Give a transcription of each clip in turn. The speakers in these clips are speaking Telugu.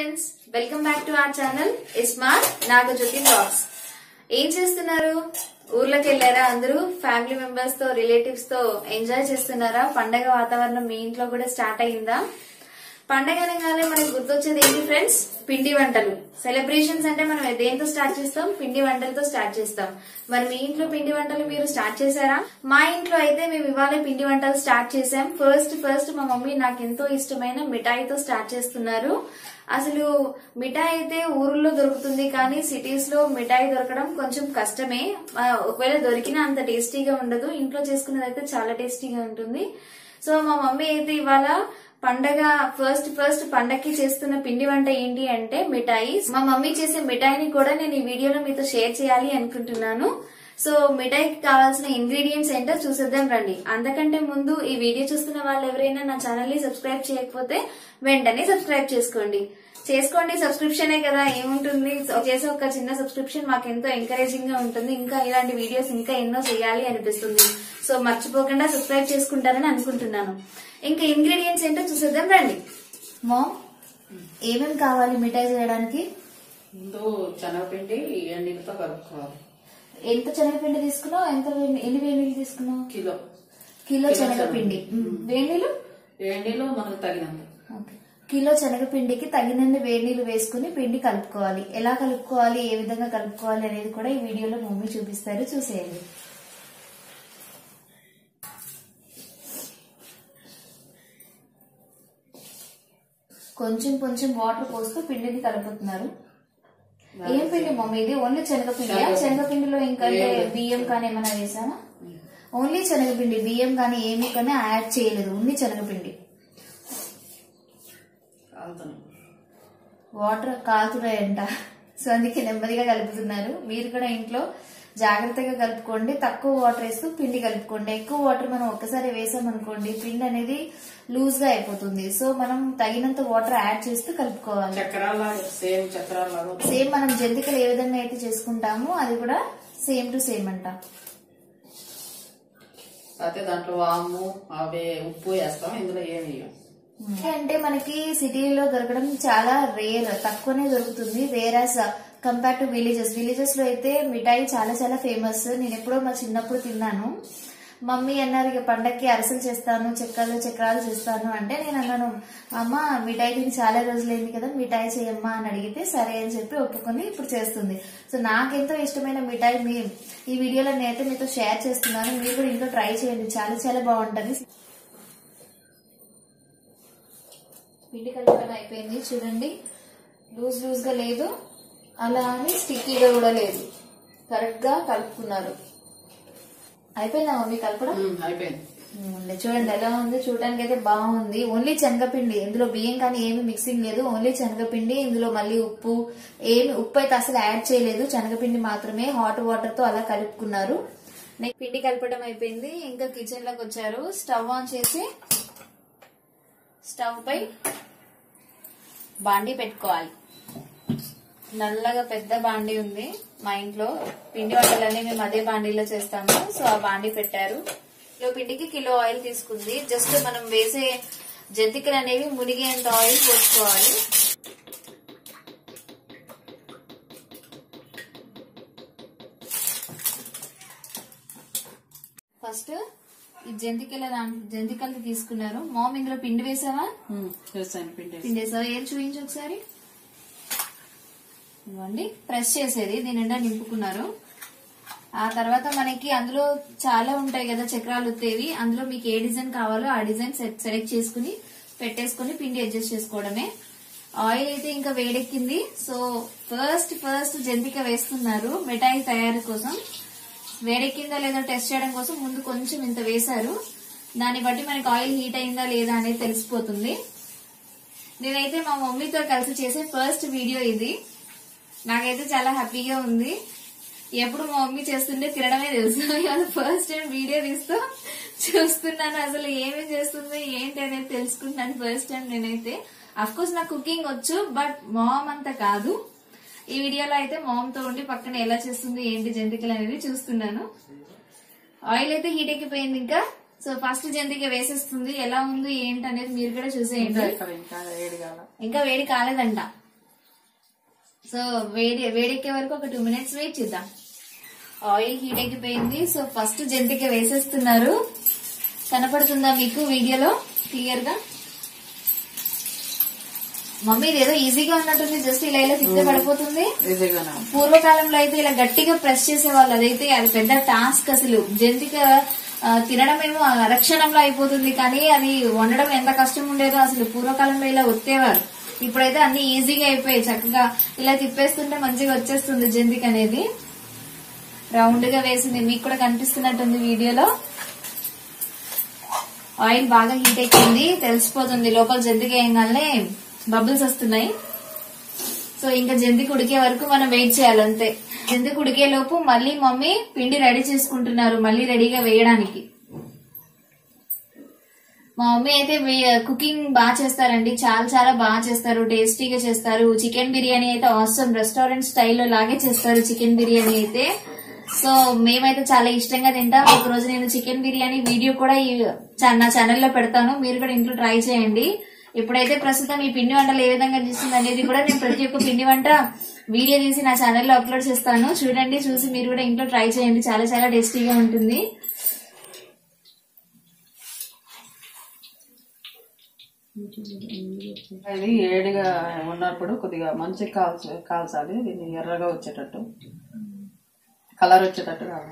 Friends welcome back to our channel ismart Nagajyothi vlogs ఏం చేస్తున్నారు ఊర్లోకి వెళ్ళారా అందరూ ఫ్యామిలీ మెంబర్స్ తో రిలేటివ్స్ తో ఎంజాయ్ చేస్తున్నారా పండగ వాతావరణం మీ ఇంట్లో కూడా స్టార్ట్ అయ్యిందా పండగ అనగానే మనకు గుర్తొచ్చేది ఏంటి ఫ్రెండ్స్ పిండి వంటలు సెలబ్రేషన్స్ అంటే మనం దేంతో స్టార్ట్ చేస్తాం పిండి వంటలతో స్టార్ట్ చేస్తాం మరి మీ ఇంట్లో పిండి వంటలు మీరు స్టార్ట్ చేశారా మా ఇంట్లో అయితే మేము ఇవాళ పిండి వంటలు స్టార్ట్ చేసాం ఫస్ట్ ఫస్ట్ మా మమ్మీ నాకు ఎంతో ఇష్టమైన మిఠాయితో స్టార్ట్ చేస్తున్నారు అసలు మిఠాయి అయితే ఊర్లో దొరుకుతుంది కానీ సిటీస్ లో మిఠాయి దొరకడం కొంచెం కష్టమే ఆ, ఒకవేళ దొరికినా అంత టేస్టీగా ఉండదు ఇంట్లో చేసుకున్నది అయితే చాలా టేస్టీగా ఉంటుంది సో మా మమ్మీ అయితే ఇవాళ పండగ ఫస్ట్ ఫస్ట్ పండగకి చేస్తున్న పిండి వంట ఏంటి అంటే మిఠాయి మా మమ్మీ చేసే మిఠాయిని కూడా నేను ఈ వీడియోలో మీతో షేర్ చేయాలి అనుకుంటున్నాను సో మిఠాయికి కావాల్సిన ఇంగ్రీడియంట్స్ ఏంటో చూసేద్దాం రండి అంతకంటే ముందు ఈ వీడియో చూస్తున్న వాళ్ళు ఎవరైనా నా ఛానల్ ని సబ్స్క్రైబ్ చేయకపోతే వెంటనే సబ్స్క్రైబ్ చేసుకోండి చేసుకోండి సబ్స్క్రిప్షనే కదా ఏముంటుంది చేసే ఒక చిన్న సబ్స్క్రిప్షన్ మాకు ఎంతో ఎంకరేజింగ్ గా ఉంటుంది ఇంకా ఇలాంటి వీడియోస్ ఇంకా ఎన్నో చేయాలి అనిపిస్తుంది సో మర్చిపోకుండా సబ్స్క్రైబ్ చేసుకుంటారని అనుకుంటున్నాను ఇంకా ఇంగ్రీడియంట్స్ ఏంటో చూసేద్దాం రండి మామ్ ఏమేమి కావాలి మిఠాయి చేయడానికి ముందు శనగపిండి నీళ్ళతో కలుపుకోవాలి ఎంత శనగపిండి తీసుకున్నావు ఎంత వేడి- ఎన్ని వేడి నీళ్ళు తీసుకున్నావు కిలో కిలో శనగపిండి మ్, వేడి నీళ్ళు వేడి నీళ్ళు మనకు తగినంత ఓకే. కిలో శనగపిండికి తగినన్ని వేడి నీళ్ళు వేసుకుని పిండి కలుపుకోవాలి ఎలా కలుపుకోవాలి ఏ విధంగా కలుపుకోవాలి అనేది కూడా ఈ వీడియోలో మమ్మీ చూపిస్తారు చూసేయండి కొంచెం కొంచెం వాటర్ పోస్తూ పిండిని కలుపుతున్నారు ఏం పిండి మమ్మీ ఇది ఓన్లీ శనగపిండి శనగపిండిలో ఇంకా అంటే బియ్యం కానీ ఏమైనా వేసామా ఓన్లీ శనగపిండి బియ్యం కానీ ఏమీ కానీ యాడ్ చేయలేదు ఓన్లీ శనగపిండి కాలుతాను వాటర్ కాలుతున్నాయంట సో అందుకే నెమ్మదిగా కలుపుతున్నారు మీరు కూడా ఇంట్లో జాగ్రత్తగా కలుపుకోండి తక్కువ వాటర్ వేస్తూ పిండి కలుపుకోండి ఎక్కువ వాటర్ మనం ఒక్కసారి వేసామనుకోండి పిండి అనేది లూజ్ గా అయిపోతుంది సో మనం తగినంత వాటర్ యాడ్ చేస్తూ కలుపుకోవాలి చక్రాలాగా సేమ్ చక్రాలాగా సేమ్ మనం జంతికలు ఏ విధంగా అయితే చేసుకుంటామో అది కూడా సేమ్ టు సేమ్ అంట అయితే దాంట్లో వాము అవి ఉప్పు వేస్తాం ఇందులో ఏమి వేయం అంటే మనకి సిటీలో దొరకడం చాలా రేర్ తక్కువనే దొరుకుతుంది వేరాస్ కంపేర్ టు విలేజెస్ విలేజెస్ లో అయితే మిఠాయి చాలా చాలా ఫేమస్ నేను ఎప్పుడో మా చిన్నప్పుడు తిన్నాను మమ్మీ అన్నారు ఇక పండక్కి అరసలు చేస్తాను చెక్కలు చక్రాలు చేస్తాను అంటే నేను అన్నాను అమ్మ మిఠాయి తిని చాలా రోజులైంది కదా మిఠాయి చేయమ్మా అని అడిగితే సరే అని చెప్పి ఒప్పుకొని ఇప్పుడు చేస్తుంది సో నాకెంతో ఇష్టమైన మిఠాయి మీ ఈ వీడియోలో నేనైతే మీతో షేర్ చేస్తున్నాను మీరు కూడా ఇంట్లో ట్రై చేయండి చాలా చాలా బాగుంటది పిండి కలపడం అయిపోయింది చూడండి లూజ్ లూజ్ గా లేదు అలా అని స్టిక్కీగా కూడా లేదు కరెక్ట్ గా కలుపుకున్నారు అయిపోయిందా మమ్మీ కలపడం ఉమ్, అయిపోయింది ఉంది. చూడండి ఎలా ఉంది చూడడానికి అయితే బాగుంది ఓన్లీ శనగపిండి ఇందులో బియ్యం కానీ ఏమి మిక్సింగ్ లేదు ఓన్లీ శనగపిండి ఇందులో మళ్ళీ ఉప్పు ఏమి ఉప్పు అయితే అసలు యాడ్ చేయలేదు శనగపిండి మాత్రమే హాట్ వాటర్ తో అలా కలుపుకున్నారు నెక్స్ట్ పిండి కలపడం అయిపోయింది ఇంకా కిచెన్ లోకి వచ్చారు స్టవ్ ఆన్ చేసి స్టవ్ పై బాండి పెట్టుకోవాలి నల్లగా పెద్ద బాండి ఉంది మా ఇంట్లో పిండి వంటలన్నీ మేము అదే బాండీలో చేస్తాము సో ఆ బాండి పెట్టారు కిలో పిండికి కిలో ఆయిల్ తీసుకుంది జస్ట్ మనం వేసే జంతికలు అనేవి మునిగేంత ఆయిల్ పోసుకోవాలి ఫస్ట్ ఈ జంతికల దాంట్లో జంతికలు తీసుకున్నారు మామ్ ఇందులో పిండి వేసావా ఉమ్, వేస్తాను పిండి వేసి. పిండి వేసావా ఏం చూపించు ఒకసారి ఇవ్వండి ప్రెస్ చేసేది దీని నిండా నింపుకున్నారు ఆ తర్వాత మనకి అందులో చాలా ఉంటాయి కదా చక్రాలు ఉత్తేవి అందులో మీకు ఏ డిజైన్ కావాలో ఆ డిజైన్ సెలెక్ట్ చేసుకుని పెట్టేసుకుని పిండి అడ్జస్ట్ చేసుకోవడమే ఆయిల్ అయితే ఇంకా వేడెక్కింది సో ఫస్ట్ ఫస్ట్ జంతిక వేస్తున్నారు మిఠాయి తయారీ కోసం వేడెక్కిందా లేదో టెస్ట్ చేయడం కోసం ముందు కొంచెం ఇంత వేశారు దాన్ని బట్టి మనకి ఆయిల్ హీట్ అయిందా లేదా అనేది తెలిసిపోతుంది నేనైతే మా మమ్మీతో కలిసి చేసే ఫస్ట్ వీడియో ఇది నాకైతే చాలా హ్యాపీగా ఉంది ఎప్పుడు మా మమ్మీ చేస్తుంటే తినడమే తెలుసు ఇవాళ ఫస్ట్ టైం వీడియో తీస్తూ చూస్తున్నాను అసలు ఏమేమి చేస్తుంది ఏంటి అనేది తెలుసుకుంటున్నాను ఫస్ట్ టైం నేనైతే అఫ్ కోర్స్ నాకు కుకింగ్ వచ్చు బట్ మామ్ అంత కాదు ఈ వీడియోలో అయితే మామ్ తో ఉండి పక్కన ఎలా చేస్తుంది ఏంటి జంతికలు అనేది చూస్తున్నాను ఆయిల్ అయితే హీట్ ఎక్కిపోయింది ఇంకా సో ఫస్ట్ జంతిక వేసేస్తుంది ఎలా ఉంది ఏంటి అనేది మీరు కూడా చూసేయండి ఇంకా ఇక్కడ ఇంకా వేడి కాల ఇంకా వేడి కాలేదంట సో వేడి వేడెక్కే వరకు ఒక టూ మినిట్స్ వెయిట్ చేద్దాం ఆయిల్ హీట్ ఎక్కిపోయింది సో ఫస్ట్ జంతిక వేసేస్తున్నారు కనపడుతుందా మీకు వీడియోలో క్లియర్ గా మమ్మీ ఇదేదో ఈజీగా ఉన్నట్టుంది జస్ట్ ఇలా ఇలా తిప్పితే పడిపోతుంది ఈజీగానే ఉంది. పూర్వకాలంలో అయితే ఇలా గట్టిగా ప్రెస్ చేసేవాళ్ళు అదైతే అది పెద్ద టాస్క్ అసలు జంతిక ఆ, తినడం ఏమో రక్షణంలో అయిపోతుంది కానీ అది వండడం ఎంత కష్టం ఉండేదో అసలు పూర్వకాలంలో ఇలా ఒత్తేవారు ఇప్పుడైతే అన్ని ఈజీగా అయిపోయాయి చక్కగా ఇలా తిప్పేస్తుంటే మంచిగా వచ్చేస్తుంది జంతిక అనేది రౌండ్ గా వేసింది మీకు కూడా కనిపిస్తున్నట్టుంది వీడియోలో ఆయిల్ బాగా హీట్ ఎక్కింది తెలిసిపోతుంది లోపల జంతిక వేయగానే బబుల్స్ వస్తున్నాయి సో ఇంకా జంతికి ఉడికే వరకు మనం వెయిట్ చేయాలి అంతే జంతికి ఉడికే లోపు మళ్ళీ మమ్మీ పిండి రెడీ చేసుకుంటున్నారు మళ్ళీ రెడీగా వేయడానికి మా మమ్మీ అయితే వే- కుకింగ్ బాగా చేస్తారండి చాలా చాలా బాగా చేస్తారు టేస్టీగా చేస్తారు చికెన్ బిర్యానీ అయితే అవసరం రెస్టారెంట్ స్టైల్లో లాగే చేస్తారు చికెన్ బిర్యానీ అయితే సో మేమైతే చాలా ఇష్టంగా తింటాం ఒక రోజు నేను చికెన్ బిర్యానీ వీడియో కూడా ఈ చా- నా ఛానల్లో పెడతాను మీరు కూడా ఇంట్లో ట్రై చేయండి ఇప్పుడైతే ప్రస్తుతం ఈ పిండి వంటలు ఏ విధంగా చేస్తుంది అనేది కూడా నేను ప్రతి ఒక్క పిండి వంట వీడియో తీసి నా ఛానల్లో అప్లోడ్ చేస్తాను చూడండి చూసి మీరు కూడా ఇంట్లో ట్రై చేయండి చాలా చాలా టేస్టీగా ఉంటుంది ఇది ఏడిగా ఉన్నప్పుడు కొద్దిగా మంచిగా కాల్చి కాల్చాలి దీన్ని ఎర్రగా వచ్చేటట్టు కలర్ వచ్చేటట్టు కావాలి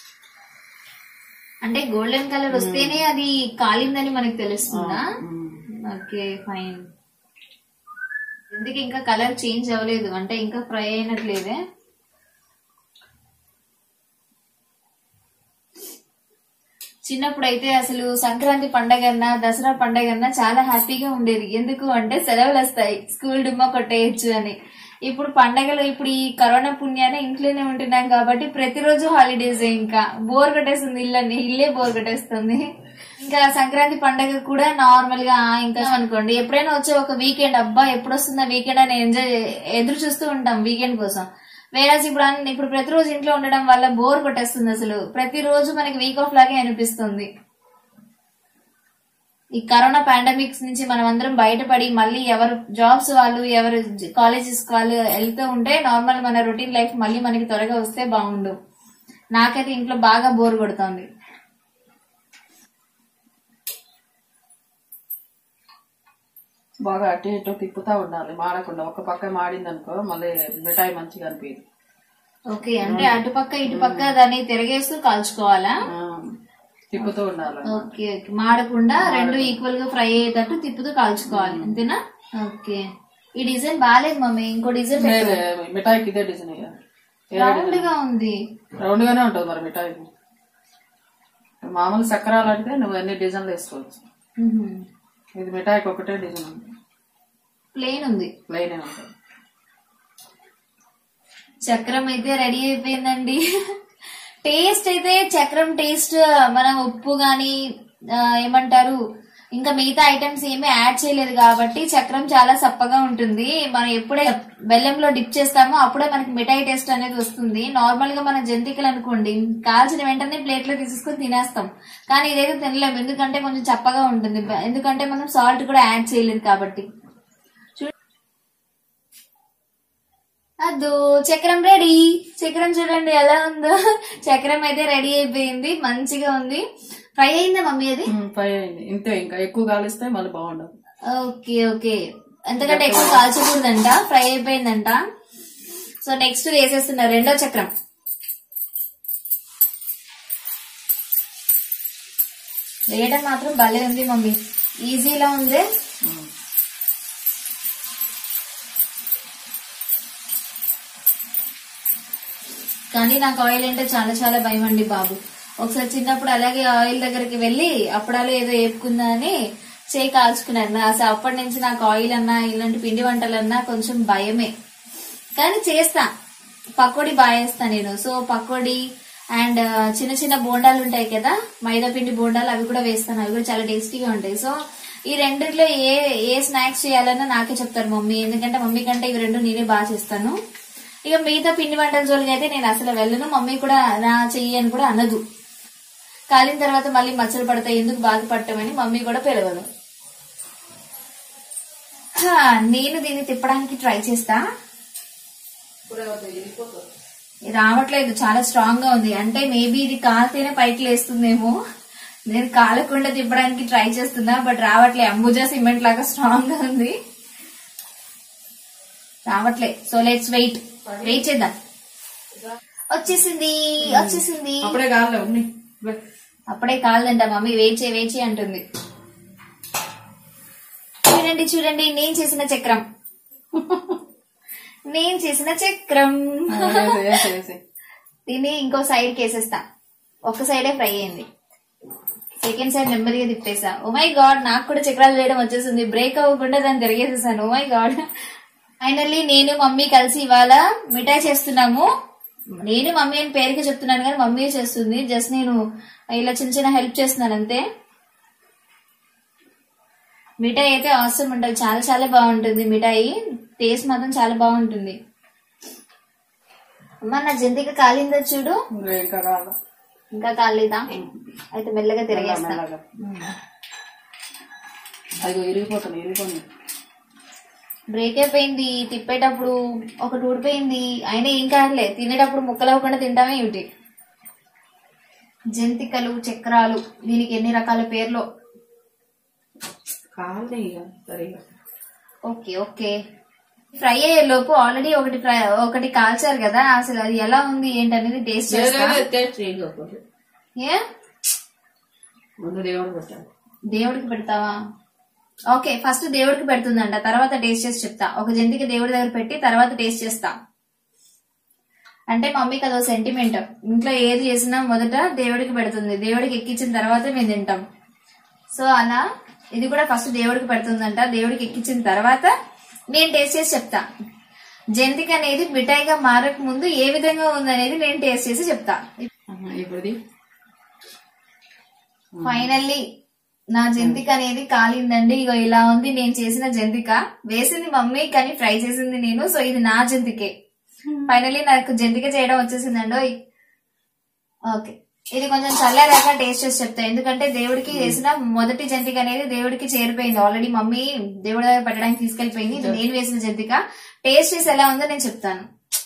అంటే గోల్డెన్ కలర్ వస్తేనే అది కాలిందని మనకు తెలుస్తుందా ఉమ్. ఓకే ఫైన్ ఎందుకు ఇంకా కలర్ చేంజ్ అవ్వలేదు అంటే ఇంకా ఫ్రై అయినట్లేదే చిన్నప్పుడు అయితే అసలు సంక్రాంతి పండగన్నా దసరా పండగన్నా చాలా హ్యాపీగా ఉండేది ఎందుకు అంటే సెలవులు వస్తాయి స్కూల్ డుమ్మా కొట్టేయచ్చు అని ఇప్పుడు పండగలు ఇప్పుడు ఈ కరోనా పుణ్యాన ఇంట్లోనే ఉంటున్నాం కాబట్టి ప్రతిరోజు హాలిడేస్ ఇంకా బోర్ కొట్టేస్తుంది ఇల్లని ఇల్లే బోర్ కొట్టేస్తుంది ఇంకా సంక్రాంతి పండగ కూడా నార్మల్ గా ఆ, ఇంకా అనుకోండి ఎప్పుడైనా వచ్చే ఒక వీకెండ్ అబ్బా ఎప్పుడు వస్తుందా వీకెండ్ అని ఎంజాయ్ ఎదురు చూస్తూ ఉంటాం వీకెండ్ కోసం వేరేస్ ఇప్పుడు అన్ని- ఇప్పుడు ప్రతిరోజు ఇంట్లో ఉండడం వల్ల బోర్ కొట్టేస్తుంది అసలు ప్రతిరోజు మనకి వీక్ ఆఫ్ లాగే అనిపిస్తుంది ఈ కరోనా పాండమిక్స్ నుంచి మనం అందరం బయటపడి మళ్ళీ ఎవరు జాబ్స్ వాళ్ళు ఎవరు కాలేజెస్ వాళ్ళు వెళ్తూ ఉంటే నార్మల్ మన రొటీన్ లైఫ్ మళ్ళీ మనకి త్వరగా వస్తే బాగుండు నాకైతే ఇంట్లో బాగా బోర్ కొడుతోంది బాగా అటు ఇటు తిప్పుతా ఉండాలి మాడకుండా ఒక పక్క మాడింది అనుకో మళ్ళీ మిఠాయి మంచిగా అనిపించదు ఓకే అంటే అటుపక్క ఇటుపక్క దాన్ని తిరగేస్తూ కాల్చుకోవాలా ఆ, తిప్పుతూ ఉండాలి ఓకే ఓకే మాడకుండా రెండు ఈక్వల్ గా ఫ్రై అయ్యేటట్టు తిప్పుతూ కాల్చుకోవాలి అంతేనా ఓకే ఈ డిజైన్ బాగాలేదు మమ్మీ ఇంకో డిజైన్ లేదు, మిఠాయికి ఇదే డిజైన్ ఇక. వేరే రౌండ్ గా ఉంది రౌండ్ గానే ఉంటుంది మరి మిఠాయి మామూలు చక్రాలు అంటే నువ్వు అన్ని డిజైన్లు వేసుకోవచ్చు ఇది మిఠాయికి ఒకటే డిజైన్ ఉంది ప్లేన్ ఉంది ప్లెయిన్ ఉంటుంది చక్రం అయితే రెడీ అయిపోయిందండి టేస్ట్ అయితే చక్రం టేస్ట్ మనం ఉప్పు గాని ఆ, ఏమంటారు ఇంకా మిగతా ఐటమ్స్ ఏమీ యాడ్ చేయలేదు కాబట్టి చక్రం చాలా సప్పగా ఉంటుంది మనం ఎప్పుడే బెల్లంలో డిప్ చేస్తామో అప్పుడే మనకి మిఠాయి టేస్ట్ అనేది వస్తుంది నార్మల్ గా మన జంతికలు అనుకోండి కాల్చిన వెంటనే ప్లేట్ లో తీసుకొని తినేస్తాం కానీ ఇదైతే తినలేము ఎందుకంటే కొంచెం చప్పగా ఉంటుంది ఎందుకంటే మనం సాల్ట్ కూడా యాడ్ చేయలేదు కాబట్టి అదో చక్రం రెడీ చక్రం చూడండి ఎలా ఉందో చక్రం అయితే రెడీ అయిపోయింది మంచిగా ఉంది ఫ్రై అయిందా మమ్మీ అది ఫ్రై అయింది ఇంతే ఇంకా ఎక్కువ కాలిస్తే మళ్ళీ బాగుండదు ఓకే ఓకే ఎంతకంటే ఎక్కువ కాల్చకూడదంట ఫ్రై అయిపోయిందంట సో నెక్స్ట్ వేసేస్తున్నారు రెండో చక్రం వేయడం మాత్రం భలే ఉంది మమ్మీ ఈజీలా ఉంది ఉమ్. కానీ నాకు ఆయిల్ అంటే చాలా చాలా భయం అండి బాబు ఒకసారి చిన్నప్పుడు అలాగే ఆయిల్ దగ్గరికి వెళ్ళి అప్పుడాలు ఏదో వేపుకుందా అని చేయి కాల్చుకున్నాను నా- అసలు అప్పటి నుంచి నాకు ఆయిల్ అన్నా ఇలాంటి పిండి వంటలన్నా కొంచెం భయమే కానీ చేస్తా పకోడీ బాగా వేస్తా నేను సో పకోడీ అండ్ చిన్న చిన్న బోండాలు ఉంటాయి కదా మైదా పిండి బోండాలు అవి కూడా వేస్తాను అవి కూడా చాలా టేస్టీగా ఉంటాయి సో ఈ రెండిట్లో ఏ ఏ స్నాక్స్ చేయాలన్నా నాకే చెప్తారు మమ్మీ ఎందుకంటే మమ్మీ కంటే ఇవి రెండు నేనే బాగా చేస్తాను ఇక మిగతా పిండి వంటల జోలికి అయితే నేను అసలు వెళ్ళను మమ్మీ కూడా నా చెయ్యి అని కూడా అనదు కాలిన తర్వాత మళ్ళీ మచ్చలు పడతాయి ఎందుకు బాధపడటమని మమ్మీ కూడా పిలవదు హా, నేను దీన్ని తిప్పడానికి ట్రై చేస్తా ఇప్పుడు అవుతుంది వెళ్ళిపోతుంది ఇది రావట్లేదు చాలా స్ట్రాంగ్ గా ఉంది అంటే మేబీ ఇది కాలితేనే పైకి లేస్తుందేమో నేను కాలకుండా తిప్పడానికి ట్రై చేస్తున్నా బట్ రావట్లే అంబుజా సిమెంట్ లాగా స్ట్రాంగ్ గా ఉంది రావట్లే సో లెట్స్ వెయిట్ వెయిట్ చేద్దాం వచ్చేసింది వచ్చేసింది అప్పుడే కాదులే ఉన్నాయి అప్పుడే కాదంట మమ్మీ వెయిట్ చేయి వెయిట్ చేయి అంటుంది చూడండి చూడండి నేను చేసిన చక్రం నేను చేసిన చక్రం వేసి వేసి దీన్ని ఇంకో సైడ్ కేసేస్తా ఒక సైడే ఫ్రై అయింది సెకండ్ సైడ్ నెమ్మదిగా తిప్పేసా ఓ మై గాడ్ నాకు కూడా చక్రాలు చేయడం వచ్చేసింది బ్రేక్ అవ్వకుండా దాన్ని తిరిగేసేసాను ఓ మై గాడ్ ఫైనల్లీ నేను మమ్మీ కలిసి ఇవాళ మిఠాయి చేస్తున్నాము నేను మమ్మీ అని పేరుకి చెప్తున్నాను కానీ మమ్మీ చేస్తుంది జస్ట్ నేను ఇలా చిన్న చిన్న హెల్ప్ చేస్తున్నాను అంతే మిఠాయి అయితే అవసరం ఉంటుంది చాలా చాలా బాగుంటుంది మిఠాయి టేస్ట్ మాత్రం చాలా బాగుంటుంది అమ్మ నా జంతిక కాలిందో చూడు ఇంకా ఇంకా కాదు ఇంకా కాలేదా అయితే మెల్లగా తిరిగేస్తా మెల్లగా. అది ఇరిగిపోతుంది ఇరిగిపోయింది బ్రేక్ అయిపోయింది తిప్పేటప్పుడు ఒకటి ఊడిపోయింది అయినా ఏం కాదులే తినేటప్పుడు ముక్కలు అవ్వకుండా తింటామే ఇవి జంతికలు చక్రాలు దీనికి ఎన్ని రకాల పేర్లు కాదు ఇక సరిగా ఓకే ఓకే ఫ్రై అయ్యే లోపు ఆల్రెడీ ఒకటి ఫ్రై ఒకటి కాల్చారు కదా అసలు అది ఎలా ఉంది ఏంటనేది టేస్ట్ చేస్తా టేస్ట్ చేయకపోతే ఏ ముందు దేవుడు పెట్టాలి దేవుడికి పెడతావా ఓకే ఫస్ట్ దేవుడికి పెడుతుందంట తర్వాత టేస్ట్ చేసి చెప్తా ఒక జంతికి దేవుడి దగ్గర పెట్టి తర్వాత టేస్ట్ చేస్తా అంటే మమ్మీకి అదో సెంటిమెంట్ ఇంట్లో ఏది చేసినా మొదట దేవుడికి పెడుతుంది దేవుడికి ఎక్కించిన తర్వాత మేము తింటాం సో అలా ఇది కూడా ఫస్ట్ దేవుడికి పెడుతుందంట దేవుడికి ఎక్కించిన తర్వాత నేను టేస్ట్ చేసి చెప్తా జంతిక అనేది మిఠాయిగా మారక ముందు ఏ విధంగా ఉందనేది నేను టేస్ట్ చేసి చెప్తా ఇప్పుడు ఫైనల్లీ నా జంతిక అనేది కాలిందండి ఇగో ఇలా ఉంది నేను చేసిన జంతిక వేసింది మమ్మీ కానీ ఫ్రై చేసింది నేను సో ఇది నా జంతికే ఫైనల్లీ నాకు జంతిక చేయడం వచ్చేసిందండి ఓకే ఇది కొంచెం చల్లారాక టేస్ట్ చేసి చెప్తా ఎందుకంటే దేవుడికి చేసిన మొదటి జంతిక అనేది దేవుడికి చేరిపోయింది ఆల్రెడీ మమ్మీ దేవుడి దగ్గర పెట్టడానికి తీసుకెళ్లిపోయింది ఇది నేను వేసిన జంతిక టేస్ట్ చేసి ఎలా ఉందో నేను చెప్తాను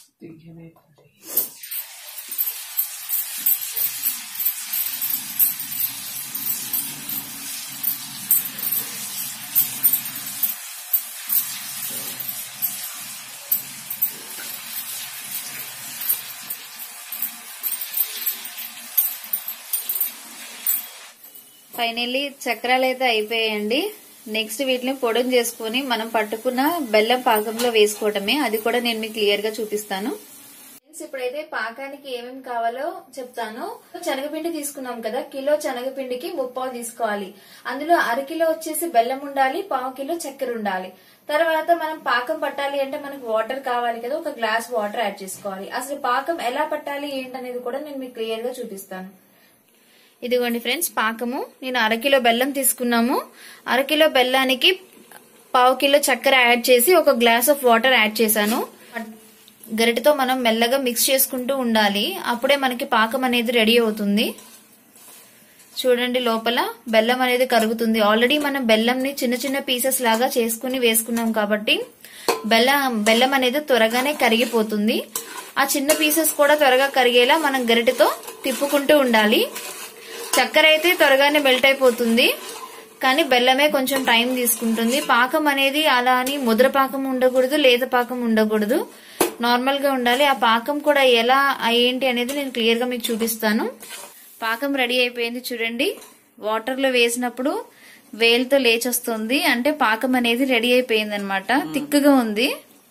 ఫైనల్లీ చక్రాలు అయితే అయిపోయాయండి నెక్స్ట్ వీటిని పొడిని చేసుకుని మనం పట్టుకున్న బెల్లం పాకంలో వేసుకోవటమే అది కూడా నేను మీకు క్లియర్ గా చూపిస్తాను ఫ్రెండ్స్, ఇప్పుడైతే పాకానికి ఏమేమి కావాలో చెప్తాను శనగపిండి తీసుకున్నాం కదా కిలో శనగపిండికి ముప్పావు తీసుకోవాలి అందులో అరకిలో వచ్చేసి బెల్లం ఉండాలి పావు కిలో చక్కెర ఉండాలి తర్వాత మనం పాకం పట్టాలి అంటే మనకు వాటర్ కావాలి కదా ఒక గ్లాస్ వాటర్ యాడ్ చేసుకోవాలి అసలు పాకం ఎలా పట్టాలి ఏంటనేది కూడా నేను మీకు క్లియర్ గా చూపిస్తాను ఇదిగోండి ఫ్రెండ్స్ పాకము నేను అరకిలో బెల్లం తీసుకున్నాము అరకిలో బెల్లానికి పావు కిలో చక్కెర యాడ్ చేసి ఒక గ్లాస్ ఆఫ్ వాటర్ యాడ్ చేశాను గరిటతో మనం మెల్లగా మిక్స్ చేసుకుంటూ ఉండాలి అప్పుడే మనకి పాకం అనేది రెడీ అవుతుంది చూడండి లోపల బెల్లం అనేది కరుగుతుంది ఆల్రెడీ మనం బెల్లంని చిన్న చిన్న పీసెస్ లాగా చేసుకుని వేసుకున్నాం కాబట్టి బెల్లం బెల్లం అనేది త్వరగానే కరిగిపోతుంది ఆ చిన్న పీసెస్ కూడా త్వరగా కరిగేలా మనం గరిటెతో తిప్పుకుంటూ ఉండాలి చక్కెర అయితే త్వరగానే మెల్ట్ అయిపోతుంది కానీ బెల్లమే కొంచెం టైం తీసుకుంటుంది పాకం అనేది అలా అని ముద్ర పాకం ఉండకూడదు లేత పాకం ఉండకూడదు నార్మల్ గా ఉండాలి ఆ పాకం కూడా ఎలా ఏంటి అనేది నేను క్లియర్ గా మీకు చూపిస్తాను పాకం రెడీ అయిపోయింది చూడండి వాటర్ లో వేసినప్పుడు వేలుతో లేచొస్తుంది అంటే పాకం అనేది రెడీ అయిపోయింది అనమాట థిక్గా ఉంది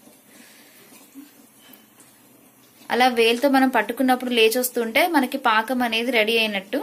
అలా వేలుతో మనం పట్టుకున్నప్పుడు లేచొస్తుంటే మనకి పాకం అనేది రెడీ అయినట్టు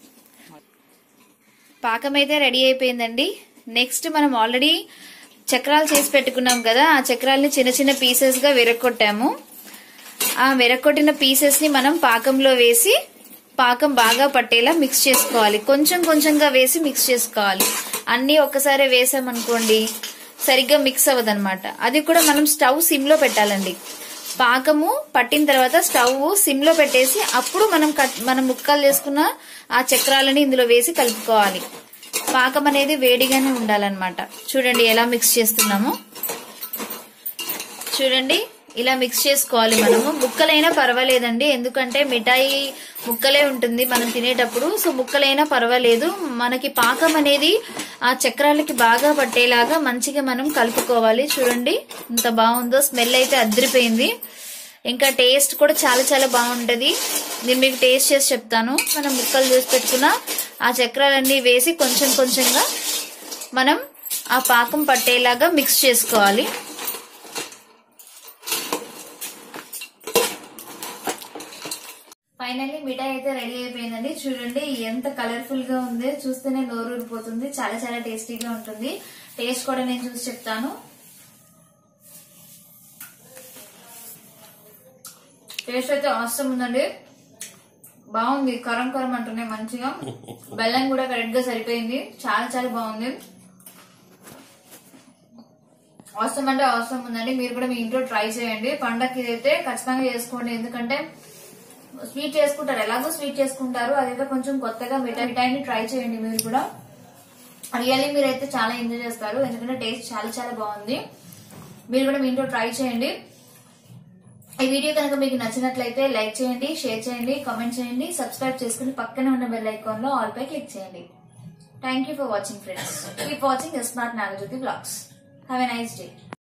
పాకం అయితే రెడీ అయిపోయిందండి నెక్స్ట్ మనం ఆల్రెడీ చక్రాలు చేసి పెట్టుకున్నాం కదా ఆ చక్రాల్ని చిన్న చిన్న పీసెస్ గా విరక్కొట్టాము ఆ విరక్కొట్టిన పీసెస్ ని మనం పాకంలో వేసి పాకం బాగా పట్టేలా మిక్స్ చేసుకోవాలి కొంచెం కొంచెంగా వేసి మిక్స్ చేసుకోవాలి అన్ని ఒక్కసారి వేసామనుకోండి సరిగ్గా మిక్స్ అవ్వదన్నమాట అది కూడా మనం స్టవ్ సిమ్ లో పెట్టాలండి పాకము పట్టిన తర్వాత స్టవ్ సిమ్ లో పెట్టేసి అప్పుడు మనం కట్ మనం ముక్కలు చేసుకున్న ఆ చక్రాలని ఇందులో వేసి కలుపుకోవాలి పాకం అనేది వేడిగానే ఉండాలన్నమాట చూడండి ఎలా మిక్స్ చేస్తున్నామో చూడండి ఇలా మిక్స్ చేసుకోవాలి మనము ముక్కలైనా పర్వాలేదండి ఎందుకంటే మిఠాయి ముక్కలే ఉంటుంది మనం తినేటప్పుడు సో ముక్కలైనా పర్వాలేదు మనకి పాకం అనేది ఆ చక్రాలకి బాగా పట్టేలాగా మంచిగా మనం కలుపుకోవాలి చూడండి ఇంత బాగుందో స్మెల్ అయితే అదిరిపోయింది ఇంకా టేస్ట్ కూడా చాలా చాలా బాగుంటది నేను మీకు టేస్ట్ చేసి చెప్తాను మనం ముక్కలు చేసి పెట్టుకున్న ఆ చక్రాలన్నీ వేసి కొంచెం కొంచెంగా మనం ఆ పాకం పట్టేలాగా మిక్స్ చేసుకోవాలి ఫైనల్లీ మిఠాయి అయితే రెడీ అయిపోయిందండి చూడండి ఎంత కలర్ఫుల్ గా ఉంది చూస్తేనే నోరు ఊరిపోతుంది చాలా చాలా టేస్టీగా ఉంటుంది టేస్ట్ కూడా నేను చూసి చెప్తాను టేస్ట్ అయితే అవసరం ఉందండి బాగుంది కరం కరం అంటున్నాయి మంచిగా బెల్లం కూడా కరెక్ట్ గా సరిపోయింది చాలా చాలా బాగుంది అవసరం అంటే అవసరం ఉందండి మీరు కూడా మీ ఇంట్లో ట్రై చేయండి పండగకి అయితే ఖచ్చితంగా చేసుకోండి ఎందుకంటే స్వీట్ చేసుకుంటారు ఎలాగో స్వీట్ చేసుకుంటారు అదైతే కొంచెం కొత్తగా మిఠాయి మిఠాయిని ట్రై చేయండి మీరు కూడా రియల్లీ మీరైతే చాలా ఎంజాయ్ చేస్తారు ఎందుకంటే టేస్ట్ చాలా చాలా బాగుంది మీరు కూడా మీ ఇంట్లో ట్రై చేయండి ఈ వీడియో కనుక మీకు నచ్చినట్లయితే లైక్ చేయండి షేర్ చేయండి కామెంట్ చేయండి సబ్స్క్రైబ్ చేసుకుని పక్కనే ఉన్న బెల్ ఐకాన్ లో ఆల్ పై క్లిక్ చేయండి thank you for watching friends keep watching smart Nagajyothi vlogs have a nice day